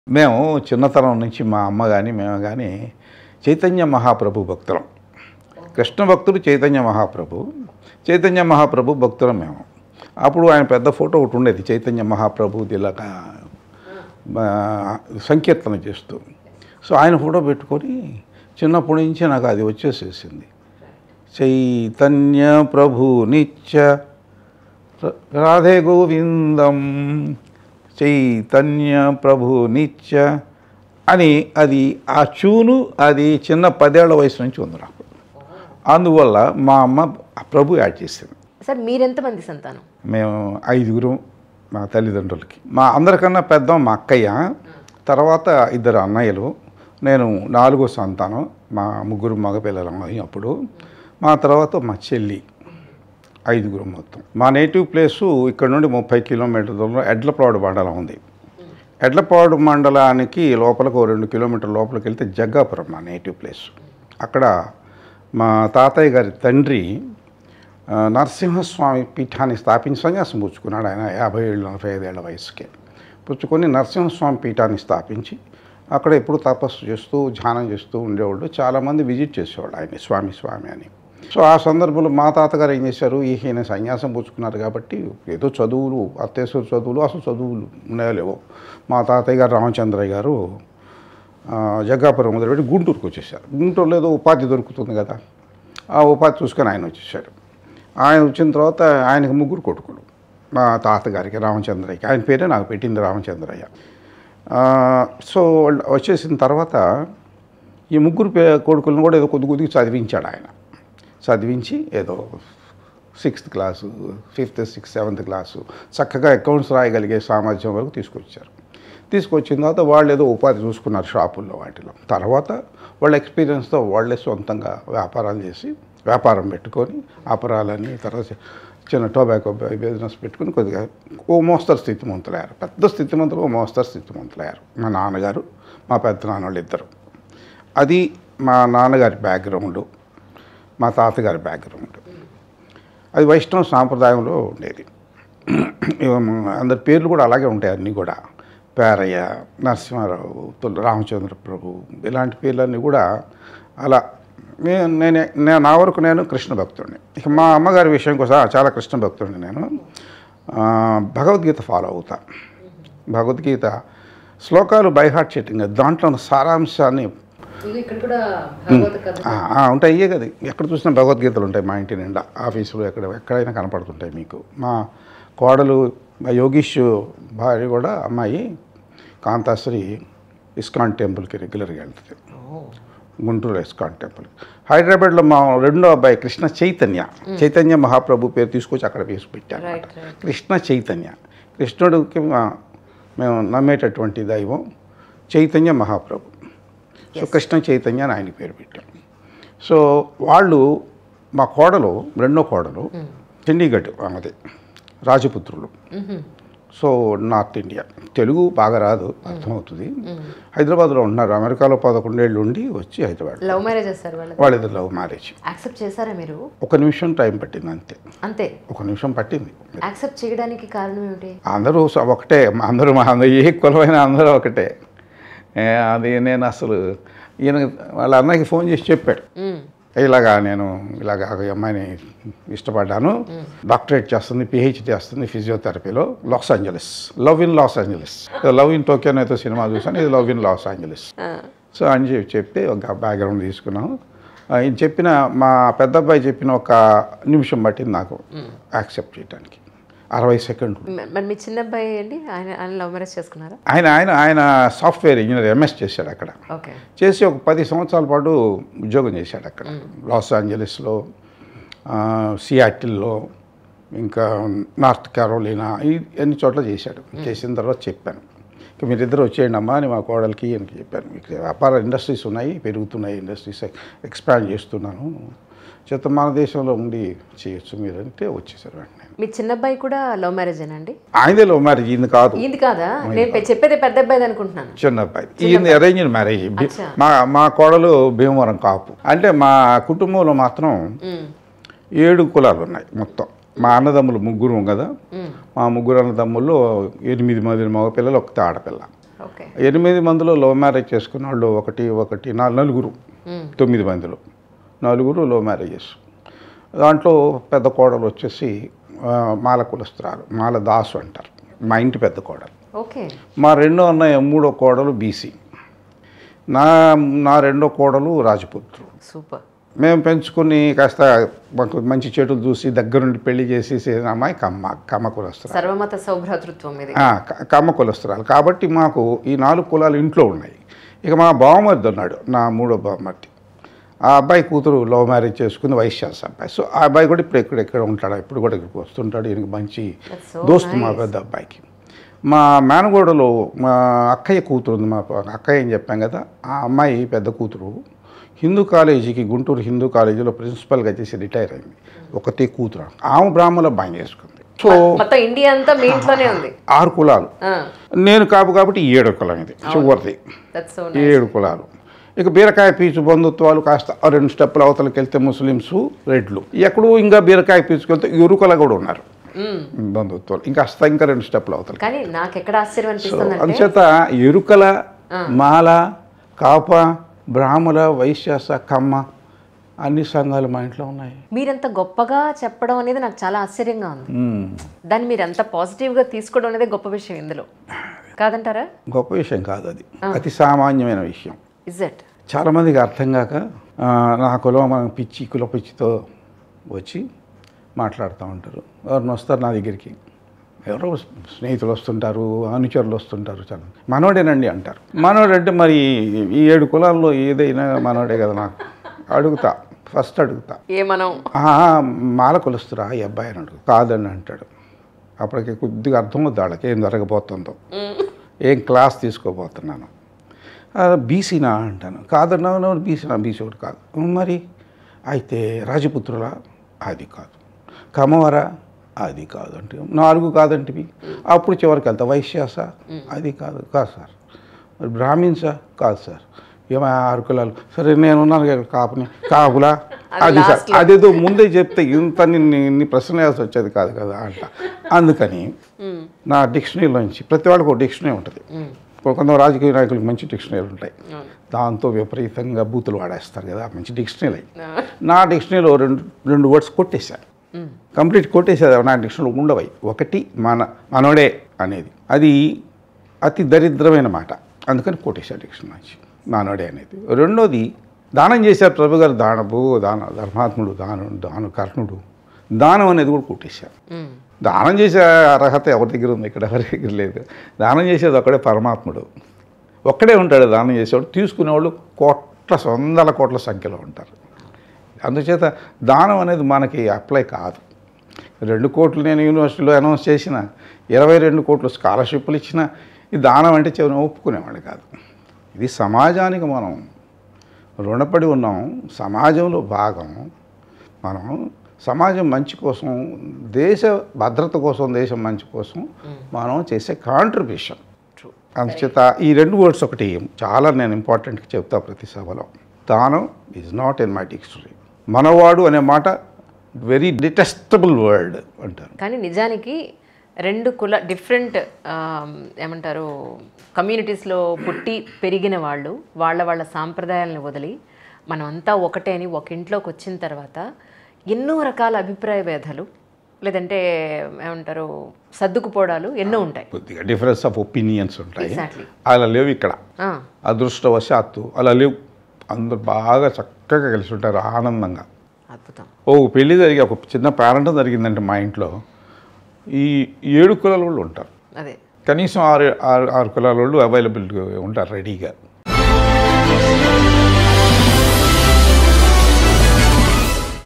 మేము చిన్నతనం నుంచి మా అమ్మ కానీ మేము కానీ చైతన్య మహాప్రభు భక్తులం కృష్ణ భక్తుడు చైతన్య మహాప్రభు చైతన్య మహాప్రభు భక్తులం మేము అప్పుడు ఆయన పెద్ద ఫోటో ఒకటి ఉండేది చైతన్య మహాప్రభు ఇలాగా ఆ, సంకీర్తన చేస్తూ సో ఆయన ఫోటో పెట్టుకొని చిన్నప్పటి నుంచి నాకు అది వచ్చేసేసింది చైతన్య ప్రభు నిత్య ర- రాధే గోవిందం చైతన్య ప్రభు నిత్య అని అది ఆ చూను అది చిన్న పదేళ్ల వయసు నుంచి ఉంది నాకు అందువల్ల మా అమ్మ ఆ ప్రభు యాడ్ చేసింది సార్ మీరెంతమంది సంతానం మేము ఐదుగురు మా తల్లిదండ్రులకి మా అందరికన్నా పెద్ద మా అక్కయ్య తర్వాత ఇద్దరు అన్నయ్యలు నేను నాలుగో సంతానం మా ముగ్గురు మగపిల్లలం అప్పుడు మా తర్వాత మా చెల్లి ఐదుగురు మొత్తం మా నేటివ్ ప్లేసు ఇక్కడ నుండి ముప్పై కిలోమీటర్ల దూరంలో ఎడ్లపాడు మండలం ఉంది ఎడ్లపాడు మండలానికి లోపలకు ఓ రెండు కిలోమీటర్ల లోపలికి వెళ్తే జగ్గాపురం మా నేటివ్ ప్లేస్ అక్కడ మా తాతయ్య గారి తండ్రి ఆ, నరసింహస్వామి పీఠాన్ని స్థాపించి సన్యాసం పుచ్చుకున్నాడు ఆయన యాభై ఏళ్ళు నలభై ఐదేళ్ల వయసుకే పుచ్చుకొని నరసింహస్వామి పీఠాన్ని స్థాపించి అక్కడ ఎప్పుడు తపస్సు చేస్తూ ధ్యానం చేస్తూ ఉండేవాళ్ళు చాలామంది విజిట్ చేసేవాళ్ళు ఆయన స్వామి స్వామి అని సో ఆ సందర్భంలో మా తాతగారు ఏం చేశారు ఈయన సన్యాసం పుచ్చుకున్నారు కాబట్టి ఏదో చదువులు అత్యవసర చదువులు అసలు చదువులు ఉన్నాయో లేవో మా తాతయ్య గారు రామచంద్రయ్య గారు ఆ, జగ్గాపురం మొదలుపెట్టి గుంటూరుకు వచ్చేసారు గుంటూరులో ఏదో ఉపాధి దొరుకుతుంది కదా ఆ ఉపాధి చూసుకొని ఆయన వచ్చేసాడు ఆయన వచ్చిన తర్వాత ఆయనకు ముగ్గురు కొడుకులు మా తాతగారికి రామచంద్రయ్యకి ఆయన పేరే నాకు పెట్టింది రామచంద్రయ్య ఆ, సో వాళ్ళు వచ్చేసిన తర్వాత ఈ ముగ్గురు పే కొడుకులను కూడా ఏదో కొద్ది కొద్దిగా చదివించాడు ఆయన చదివించి ఏదో sixth class fifth sixth seventh class చక్కగా అకౌంట్స్ రాయగలిగే సామర్థ్యం వరకు తీసుకొచ్చారు తీసుకొచ్చిన తర్వాత వాళ్ళు ఏదో ఉపాధి చూసుకున్నారు షాపుల్లో వాటిలో తర్వాత వాళ్ళ ఎక్స్పీరియన్స్తో వాళ్ళే సొంతంగా వ్యాపారాలు చేసి వ్యాపారం పెట్టుకొని వ్యాపారాలని తర్వాత చిన్న టొబాకో బిజినెస్ పెట్టుకుని కొద్దిగా ఓ మోస్తరు స్థితిమంతులయ్యారు పెద్ద స్థితిమంతులు ఓ మోస్తరు స్థితిమంతులయ్యారు మా నాన్నగారు మా పెద్ద నాన్నోళ్ళు ఇద్దరు అది మా నాన్నగారి బ్యాక్గ్రౌండ్ మా తాతగారి బ్యాక్గ్రౌండ్ అది వైష్ణవ సాంప్రదాయంలో ఉండేది ఇవ మ- అందరి పేర్లు కూడా అలాగే ఉంటాయి అన్నీ కూడా పేరయ్య నరసింహారావు తుల రామచంద్ర ప్రభు ఇలాంటి పేర్లన్నీ కూడా అలా నే- నేనే నేను నా వరకు నేను కృష్ణ భక్తుడిని ఇక మా అమ్మగారి విషయం కోసం చాలా కృష్ణ భక్తుడిని నేను ఆ, భగవద్గీత ఫాలో అవుతా భగవద్గీత శ్లోకాలు బైహార్ట్ చేయటం దాంట్లో ఉన్న సారాంశాన్ని ఇక్కడ కూడా భాగవత కథ ఆ, ఆ, ఉంటాయి ఇయ్యే కదా ఎక్కడ చూసినా భగవద్గీతలు ఉంటాయి మా ఇంటి నిండా ఆఫీసులో ఎక్కడ ఎక్కడైనా కనపడుతుంటాయి మీకు మా కోడలు మా యోగీష్ భార్య కూడా అమ్మాయి కాంతాశ్రీ ఇస్కాన్ టెంపుల్కి రెగ్యులర్గా వెళ్తుంది గుంటూరు ఇస్కాన్ టెంపుల్ హైదరాబాద్లో మా రెండో అబ్బాయి కృష్ణ చైతన్య చైతన్య మహాప్రభు పేరు తీసుకొచ్చి అక్కడ వేసి పెట్టాను రైట్ రైట్ కృష్ణ చైతన్య కృష్ణుడికి మా- మేము నమ్మేటటువంటి దైవం చైతన్య మహాప్రభు సో కృష్ణ చైతన్య అని ఆయన పేరు పెట్టాం సో వాళ్ళు మా కోడలు రెండో కోడలు చండీగఢ్ ఆమెది రాజపుత్రులు సో నార్త్ ఇండియా తెలుగు బాగా రాదు అర్థమవుతుంది హైదరాబాద్లో ఉన్నారు అమెరికాలో పదకొండేళ్ళు ఉండి వచ్చి హైదరాబాద్ లవ్ మ్యారేజ్ చేస్తారు వాళ్ళది వాళ్ళిద్దరు లవ్ మ్యారేజ్ యాక్సెప్ట్ చేశారా మీరు ఒక నిమిషం టైం పట్టింది అంతే అంతే ఒక నిమిషం పట్టింది యాక్సెప్ట్ చేయడానికి కారణం ఏమిటి అందరూ స- ఒకటే అందరూ మా అందరూ ఏ కులమైన అందరూ ఒకటే ఏ, అది నేను అసలు ఈయన వాళ్ళ అన్నయ్యకి ఫోన్ చేసి చెప్పాడు మ్మ్. ఇలాగా నేను ఇలాగా ఈ అమ్మాయిని ఇష్టపడ్డాను డాక్టరేట్ చేస్తుంది పిహెచ్డి చేస్తుంది ఫిజియోథెరపీలో Los Angeles love in Los Angeles love in Tokyo అయితే సినిమా చూసాను ఇది లవ్ ఇన్ లాస్ ఏంజలస్ ఆ, సో అని చెప్పి చెప్తే ఒక బ్యాక్గ్రౌండ్ తీసుకున్నాం ఆయన చెప్పిన మా పెద్ద అబ్బాయి చెప్పిన ఒక నిమిషం పట్టింది నాకు యాక్సెప్ట్ చేయడానికి అరవై సెకండ్లు మ- మరి మీ చిన్న అబ్బాయి అండి ఆయన ఆయన లవ్ మ్యారేజ్ చేసుకున్నారా ఆయన ఆయన ఆయన సాఫ్ట్వేర్ ఇంజనీర్ ఎంఎస్ చేశాడు అక్కడ ఓకే చేసి ఒక పది సంవత్సరాల పాటు ఉద్యోగం చేశాడు అక్కడ లాస్ ఏంజలస్లో ఆ, సియాటిల్లో ఇంకా నార్త్ కెరోలినా ఈ అన్ని చోట్ల చేశాడు చేసిన తర్వాత చెప్పాను ఇక మీరిద్దరు వచ్చేయండి అమ్మా అని మా కోడలికి అని చెప్పాను మీకు వ్యాపార ఇండస్ట్రీస్ ఉన్నాయి పెరుగుతున్నాయి ఇండస్ట్రీస్ ఎక్స్పాండ్ చేస్తున్నాను చేత మన దేశంలో ఉండి చేయొచ్చు మీరు అంటే వచ్చేసారు వెంటనే మీ చిన్న అబ్బాయి కూడా లవ్ మ్యారేజేనండి ఆయనదే లవ్ మ్యారేజ్ ఈయన కాదు ఇది కాదా నేను పె- చెప్పేది పెద్ద అబ్బాయి అనుకుంటున్నాను చిన్న అబ్బాయి ఈయన అరేంజ్డ్ మ్యారేజ్ అచ్చా. మా మా కోడలు భీమవరం కాపు అంటే మా కుటుంబంలో మాత్రం మ్మ్. ఏడు కులాలు ఉన్నాయి మొత్తం మా అన్నదమ్ములు ముగ్గురు కదా మ్మ్. మా ముగ్గురు అన్నదమ్ముల్లో ఎనిమిది మంది మగపిల్లలు ఒకతే ఆడపిల్ల ఓకే ఎనిమిది మందిలో లవ్ మ్యారేజ్ చేసుకున్న వాళ్ళు ఒకటి ఒకటి నా నలుగురు మ్మ్. తొమ్మిది మందిలో నలుగురు లవ్ మ్యారేజెస్ దాంట్లో పెద్ద కోడలు వచ్చేసి ఆ, మాల కులస్త్రాలు మాల దాసు అంటారు మా ఇంటి పెద్ద కోడలు ఓకే మా రెండో అన్నయ్య మూడో కోడలు బీసీ నా నా రెండో కోడలు రాజపుత్రుడు సూపర్ మేము పెంచుకుని కాస్త మాకు మంచి చెట్లు చూసి దగ్గరుండి పెళ్లి చేసి చేసిన అమ్మాయి కమ్మ కమ్మ కులస్త్రాలు సర్వమత సౌభ్రాతృత్వం ఇది ఆ, క- కమ్మ కులస్త్రాలు కాబట్టి మాకు ఈ నాలుగు కులాలు ఇంట్లో ఉన్నాయి ఇక మా బావమరిది ఉన్నాడు నా మూడో బావమరిది ఆ అబ్బాయి కూతురు లవ్ మ్యారేజ్ చేసుకుంది వైశ్యాస్ అబ్బాయి సో ఆ అబ్బాయి కూడా ఇప్పుడు ఎక్కడ ఎక్కడ ఉంటాడు ఇప్పుడు కూడా ఇక్కడికి వస్తుంటాడు ఈయనకి మంచి That's so దోస్తు మా nice. పెద్ద అబ్బాయికి మా మేనగోడలో మా అక్కయ్య కూతురు ఉంది మా అక్కయ్య అని చెప్పాం కదా ఆ అమ్మాయి పెద్ద కూతురు హిందూ కాలేజీకి గుంటూరు హిందూ కాలేజీలో ప్రిన్సిపల్గా చేసి రిటైర్ అయింది ఒకతే కూతురు ఆమె బ్రాహ్మణ బాగా చేసుకుంది సో మొత్తం ఇండియా అంతా మీ ఇంట్లోనే ఉంది ఆరు కులాలు నేను కాపు కాబట్టి ఏడు కులం ఇది చివరిది దట్స్ సో ఏడు కులాలు ఇక బీరకాయ పీచు బంధుత్వాలు కాస్త ఆ రెండు స్టెప్పులు అవతలకి వెళ్తే ముస్లిమ్స్ రెడ్లు ఎక్కడో ఇంకా బీరకాయ పీచుకెళ్తే ఇరుకుల కూడా ఉన్నారు బంధుత్వాలు ఇంకా కాస్త ఇంకా రెండు స్టెప్పులు అవతలకి కానీ నాకు ఎక్కడ ఆశ్చర్యం అనిపిస్తుంది అంటే అందుచేత ఎరుకల మాల కాప బ్రాహ్మణ వైశ్యాస కమ్మ అన్ని సంఘాలు మా ఇంట్లో ఉన్నాయి మీరంత గొప్పగా చెప్పడం అనేది నాకు చాలా ఆశ్చర్యంగా ఉంది మ్మ్. దాన్ని మీరు అంత పాజిటివ్గా తీసుకోవడం అనేది గొప్ప విషయం ఇందులో కాదంటారా గొప్ప విషయం కాదు అది అతి సామాన్యమైన విషయం ఇజ్ ఇట్ చాలామందికి అర్థం కాక ఆ, నా కులం మన పిచ్చి కుల పిచ్చితో వచ్చి మాట్లాడుతూ ఉంటారు ఎవరిని వస్తారు నా దగ్గరికి ఎవరో స్నేహితులు వస్తుంటారు అనుచరులు వస్తుంటారు చాలా మనోడేనండి అంటారు మనోడు అంటే మరి ఈ ఏడు కులాల్లో ఏదైనా మనోడే కదా నాకు అడుగుతా ఫస్ట్ అడుగుతా ఏ మనం "ఆ, మాల కొలుస్తురా ఈ అబ్బాయి అని అడుగు కాదని అంటాడు అప్పటికి కొద్దిగా అర్థం అవుతుంది వాళ్ళకి ఏం జరగబోతుందో ఏం క్లాస్ తీసుకోబోతున్నాను బీసీనా అంటాను కాదన్నా బీసీనా బీసీ ఒకటి కాదు మరి అయితే రాజపుత్రులా అది కాదు కమవరా అది కాదు అంటే నాలుగు కాదంటివి అప్పుడు చివరికి వెళ్తా వైశ్యాస అది కాదు కాదు సార్ మరి బ్రాహ్మిన్సా కాదు సార్ ఏమో ఆరు కులాలు సరే నేను ఉన్నాను కదా కాపుని కాపులా అది అది సార్ last లో. అదేదో ముందే చెప్తే ఇంత నిన్ను ఇన్ని ప్రశ్నలు వేయాల్సి వచ్చేది కాదు కదా అంట అందుకని మ్మ్. నా డిక్షనరీలోంచి ప్రతి వాళ్ళకి ఒక డిక్షనరీ ఉంటుంది మ్మ్. ఇప్పుడు కొంత రాజకీయ నాయకులకు మంచి డిక్షనరీలు ఉంటాయి అవును. దాంతో విపరీతంగా బూతులు వాడేస్తారు కదా మంచి డిక్షనరీ ఆ. నా డిక్షనరీలో రెండు రెండు వర్డ్స్ కొట్టేశాను మ్మ్. కంప్లీట్ కొట్టేసేది నా డిక్షనరీలో ఉండవై ఒకటి మన మనోడే అనేది అది అతి దరిద్రమైన మాట అందుకని కొట్టేశాను డిక్షనరీ నుంచి మనోడే అనేది రెండోది దానం చేశారు ప్రభు గారు దానపు దాన ధర్మాత్ముడు దాను దాను కర్ణుడు దానం అనేది కూడా కొట్టేశారు మ్మ్. దానం చేసే అర్హత ఎవరి దగ్గర ఉంది ఇక్కడ ఎవరి దగ్గర లేదు దానం చేసేది ఒక్కడే పరమాత్ముడు ఒక్కడే ఉంటాడు దానం చేసేవాడు తీసుకునేవాళ్ళు కోట్ల వందల కోట్ల సంఖ్యలో ఉంటారు అందుచేత దానం అనేది మనకి అప్లై కాదు రెండు కోట్లు నేను యూనివర్సిటీలో అనౌన్స్ చేసిన ఇరవై రెండు కోట్లు స్కాలర్షిప్లు ఇచ్చిన ఈ దానం అంటే చివరి ఒప్పుకునేవాడు కాదు ఇది సమాజానికి మనం రుణపడి ఉన్నాం సమాజంలో భాగం మనం సమాజం మంచి కోసం దేశ భద్రత కోసం దేశం మంచి కోసం మనం చేసే కాంట్రిబ్యూషన్ True. అందుచేత ఈ రెండు వర్డ్స్ ఒకటి చాలా నేను ఇంపార్టెంట్గా చెప్తా ప్రతి సభలో దానం is not in my dictionary మనవాడు అనే మాట వెరీ డిటెస్టబుల్ వర్డ్ అంటారు కానీ నిజానికి రెండు కుల డిఫరెంట్ ఏమంటారు కమ్యూనిటీస్లో పుట్టి పెరిగిన వాళ్ళు వాళ్ళ వాళ్ళ సాంప్రదాయాలను వదిలి మనమంతా ఒకటే అని ఒక ఇంట్లోకి వచ్చిన తర్వాత ఎన్నో రకాల అభిప్రాయ భేదాలు లేదంటే ఏమంటారు సర్దుకుపోవడాలు ఎన్నో ఉంటాయి కొద్దిగా డిఫరెన్స్ ఆఫ్ ఒపీనియన్స్ ఉంటాయి ఎగ్జాక్ట్లీ అలా లేవు ఇక్కడ అదృష్టవశాత్తు అలా లేవు అందరు బాగా చక్కగా కలిసి ఉంటారు ఆనందంగా అద్భుతం ఓ పెళ్లి జరిగి ఒక చిన్న పేరెంట్ జరిగిందంటే మా ఇంట్లో ఈ ఏడు కులాల వాళ్ళు ఉంటారు అదే కనీసం ఆరు ఆరు ఆరు కులాల వాళ్ళు అవైలబిలిటీ ఉంటారు రెడీగా